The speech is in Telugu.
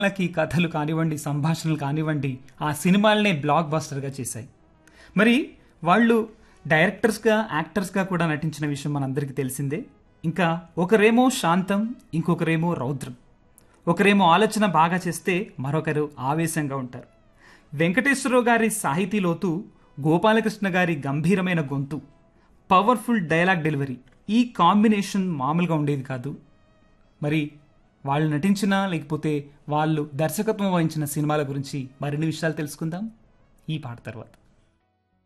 వాళ్ళకి కథలు కానివ్వండి సంభాషణలు కానివ్వండి ఆ సినిమాలనే బ్లాక్ బస్టర్గా చేశాయి మరి వాళ్ళు డైరెక్టర్స్గా యాక్టర్స్గా కూడా నటించిన విషయం మనందరికీ తెలిసిందే ఇంకా ఒకరేమో శాంతం ఇంకొకరేమో రౌద్రం ఒకరేమో ఆలోచన బాగా చేస్తే మరొకరు ఆవేశంగా ఉంటారు వెంకటేశ్వరరావు గారి సాహితీలోతు గోపాలకృష్ణ గారి గంభీరమైన గొంతు పవర్ఫుల్ డైలాగ్ డెలివరీ ఈ కాంబినేషన్ మామూలుగా ఉండేది కాదు మరి వాళ్ళు నటించిన లేకపోతే వాళ్ళు దర్శకత్వం వహించిన సినిమాల గురించి మరిన్ని విషయాలు తెలుసుకుందాం ఈ పాట తర్వాత